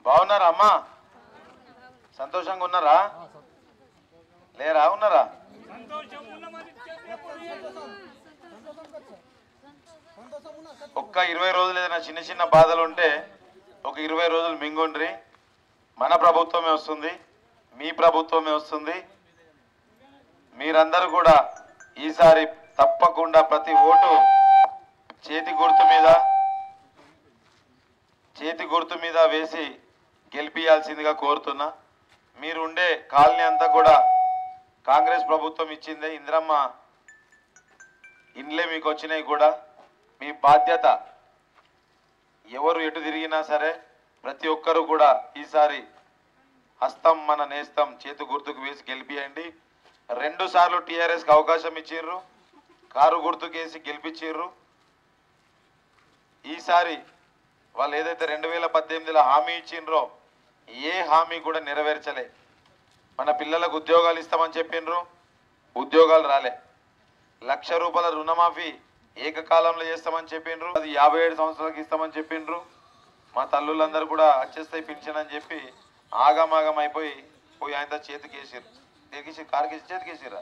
బాగున్నారా అమ్మా సంతోషంగా ఉన్నారా లేరా ఉన్నారా ఒక్క ఇరవై రోజులు ఏదైనా చిన్న చిన్న బాధలు ఉంటే ఒక ఇరవై రోజులు మింగుండ్రి మన ప్రభుత్వమే వస్తుంది మీ ప్రభుత్వమే వస్తుంది మీరందరూ కూడా ఈసారి తప్పకుండా ప్రతి ఓటు చేతి గుర్తు మీద చేతి గుర్తు మీద వేసి గెలిపియాల్సిందిగా కోరుతున్నా మీరు ఉండే కాలనీ అంతా కూడా కాంగ్రెస్ ప్రభుత్వం ఇచ్చిందే ఇందిరమ్మ ఇండ్లే మీకు వచ్చినాయి కూడా మీ బాధ్యత ఎవరు ఎటు తిరిగినా సరే ప్రతి ఒక్కరు కూడా ఈసారి హస్తం మన నేస్తం చేతి గుర్తుకు వేసి గెలిపియండి రెండు సార్లు టీఆర్ఎస్కి అవకాశం ఇచ్చిర్రు కారు గుర్తుకు వేసి గెలిపించిర్రు ఈసారి వాళ్ళు ఏదైతే రెండు వేల పద్దెనిమిదిలో హామీ ఇచ్చిండ్రో ఏ హామీ కూడా నెరవేర్చలే మన పిల్లలకు ఉద్యోగాలు ఇస్తామని చెప్పిండ్రు ఉద్యోగాలు రాలే లక్ష రూపాయల రుణమాఫీ ఏకకాలంలో చేస్తామని చెప్పిండ్రు అది యాభై ఏడు సంవత్సరాలకు ఇస్తామని చెప్పిండ్రు మా తల్లులందరూ కూడా వచ్చేస్తాయి పింఛన్ అని చెప్పి ఆగమాగం అయిపోయి పోయి ఆయన చేతికి వేసిర్రు చేతికి కారుకి చేతికి వేసిర్రా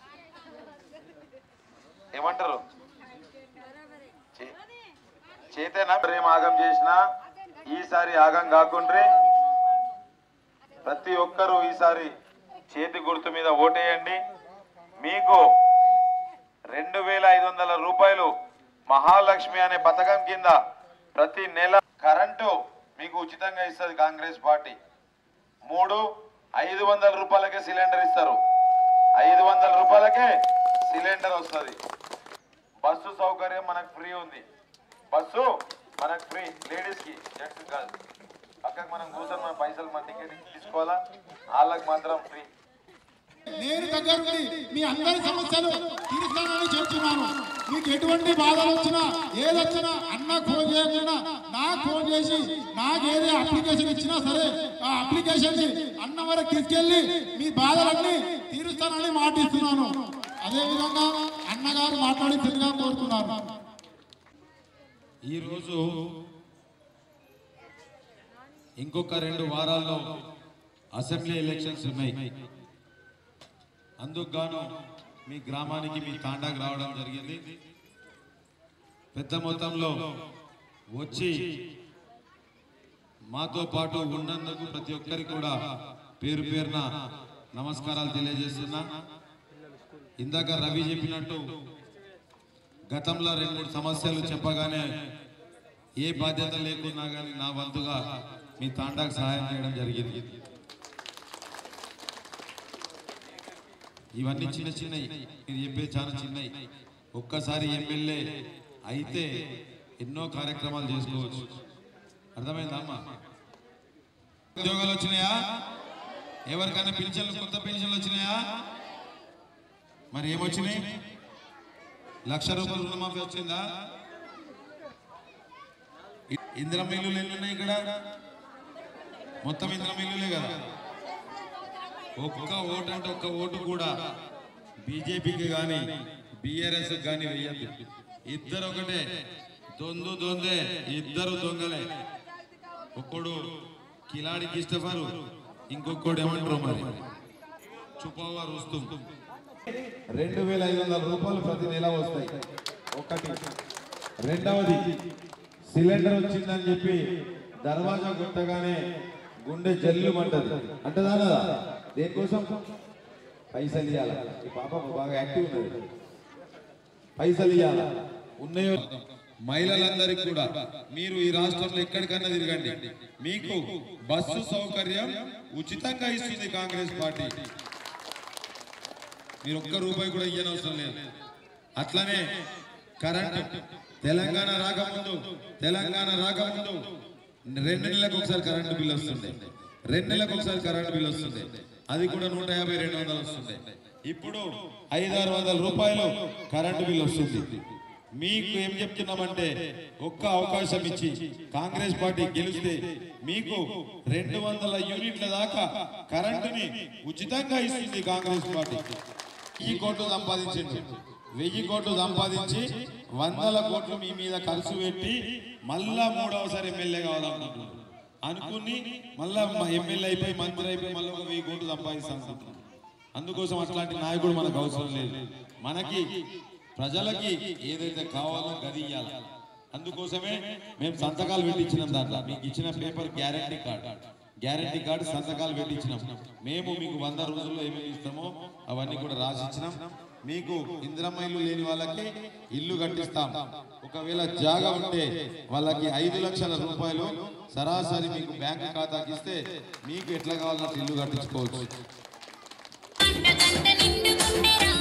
ఏమంటారు చే- చేతేనా ప్రేమ ఆగం చేసినా ఈసారి ఆగం కాకుండ్రి ప్రతి ఒక్కరూ ఈసారి చేతి గుర్తు మీద ఓటేయండి మీకు రెండు వేల ఐదు వందల రూపాయలు మహాలక్ష్మి అనే పథకం కింద ప్రతి నెల కరెంటు మీకు ఉచితంగా ఇస్తుంది కాంగ్రెస్ పార్టీ మూడు ఐదు వందల రూపాయలకే సిలిండర్ ఇస్తారు ఐదు వందల రూపాయలకే సిలిండర్ వస్తుంది బస్సు సౌకర్యం మనకు ఫ్రీ ఉంది బస్సు మనకు ఫ్రీ లేడీస్ కి జెంట్స్ కాదు పక్కకు మనం కూర్చొని మన పైసలు మన టికెట్ తీసుకోవాలా వాళ్ళకి మాత్రం ఫ్రీ నేను దగ్గరుండి మీ అందరి సమస్యలు తీరుస్తానని చెప్తున్నాను మీకు ఎటువంటి బాధలు వచ్చినా ఏదొచ్చినా అన్న ఫోన్ చేయకుండా నాకు ఫోన్ చేసి నాకు ఏదే అప్లికేషన్ ఇచ్చినా సరే ఆ అప్లికేషన్ అన్న వరకు తీసుకెళ్లి మీ బాధలన్నీ తీరుస్తానని మాటిస్తున్నాను అదేవిధంగా అన్నగారు మాట్లాడించిందిగా కోరుతున్నాను ఈరోజు ఇంకొక రెండు వారాల్లో అసెంబ్లీ ఎలక్షన్స్ ఉన్నాయి అందుకు గాను మీ గ్రామానికి మీ తాండాకు రావడం జరిగింది పెద్ద మొత్తంలో వచ్చి మాతో పాటు ఉన్నందుకు ప్రతి ఒక్కరికి కూడా పేరు పేరున నమస్కారాలు తెలియజేస్తున్నా ఇందాక రవి చెప్పినట్టు గతంలో రెండు మూడు సమస్యలు చెప్పగానే ఏ బాధ్యత లేకున్నా కానీ నా వంతుగా మీ తాండాకు సహాయం చేయడం జరిగింది ఇవన్నీ చిన్న చిన్నవి మీరు చెప్పేది చాలా చిన్నవి ఒక్కసారి ఎమ్మెల్యే అయితే ఎన్నో కార్యక్రమాలు చేసుకోవచ్చు అర్థమైందా అమ్మా ఉద్యోగాలు వచ్చినాయా ఎవరికైనా పెన్షన్లు కొత్త పెన్షన్లు వచ్చినాయా మరి ఏమొచ్చినాయి లక్ష రూపాయలు రుణమాఫీ వచ్చిందా ఇ- ఇందిరా మిల్లులు ఎన్ని ఉన్నాయి ఇక్కడ మొత్తం ఇందిరా మిల్లులే కదా ఒక్క ఓటు అంటే ఒక్క ఓటు కూడా బీజేపీకి కానీ బీఆర్ఎస్ కానీ వెయ్యద్దు ఇద్దరు ఒకటే దొందు దొందే ఇద్దరు దొంగలే ఒక్కడు కిలాడి కిస్టఫరు ఇంకొకడు ఏమంటారు మరి చుపవా రుస్తుం రెండు వేల ఐదు వందల రూపాయలు ప్రతి నెల వస్తాయి ఒకటి రెండవది సిలిండర్ వచ్చిందని చెప్పి దర్వాజా కొట్టగానే గుండె జల్లు మంటది అంటదా కదా దేనికోసం పైసలు ఇవ్వాలి ఈ పాప బాగా యాక్టివ్ ఉన్నది పైసలు ఇవ్వాలి ఉన్నాయో మహిళలందరికీ కూడా మీరు ఈ రాష్ట్రంలో ఎక్కడికన్నా తిరగండి మీకు బస్సు సౌకర్యం ఉచితంగా ఇస్తుంది కాంగ్రెస్ పార్టీ మీరు ఒక్క రూపాయి కూడా ఇయ్యనవసరం లేదు అట్లనే కరెంట్ తెలంగాణ రాకముందు తెలంగాణ రాకముందు రెండు నెలలకు ఒకసారి కరెంటు బిల్ వస్తుండే రెండు నెలలకు ఒకసారి కరెంటు బిల్ వస్తుండే అది కూడా నూట యాభై రెండు వందలు వస్తుండే ఇప్పుడు ఐదారు వందల రూపాయలు కరెంటు బిల్ వస్తుంది మీకు ఏం చెప్తున్నామంటే ఒక్క అవకాశం ఇచ్చి కాంగ్రెస్ పార్టీ గెలిస్తే మీకు రెండు వందల యూనిట్ల దాకా కరెంటుని ఉచితంగా ఇస్తుంది కాంగ్రెస్ పార్టీ వెయ్యి కోట్లు సంపాదించిండు వెయ్యి కోట్లు సంపాదించి వందల కోట్లు మీ మీద ఖర్చు పెట్టి మళ్ళా మూడవసారి ఎమ్మెల్యే కావాలనుకుంటున్నారు అనుకుని మళ్ళా మా ఎమ్మెల్యే అయిపోయి మంత్రి అయిపోయి మళ్ళీ ఒక వెయ్యి కోట్లు సంపాదిస్తాం అనుకుంటున్నాం అందుకోసం అట్లాంటి నాయకుడు మనకు అవసరం లేదు మనకి ప్రజలకి ఏదైతే కావాలో గది ఇవ్వాలి అందుకోసమే మేము సంతకాలు పెట్టించినాం దాంట్లో మీకు ఇచ్చిన paper guarantee card guarantee card సంతకాలు పెట్టించినాం మేము మీకు వంద రోజుల్లో ఏమేమి ఇస్తామో అవన్నీ కూడా రాసి ఇచ్చినాం మీకు ఇందిరమ్మ ఇల్లు లేని వాళ్ళకి ఇల్లు కట్టిస్తాం ఒకవేళ జాగా ఉంటే వాళ్ళకి ఐదు లక్షల రూపాయలు సరాసరి మీకు బ్యాంకు ఖాతాకి ఇస్తే మీకు ఎట్లా కావాలన్నట్టు ఇల్లు కట్టించుకోవచ్చు అండగంట నిండుకుండే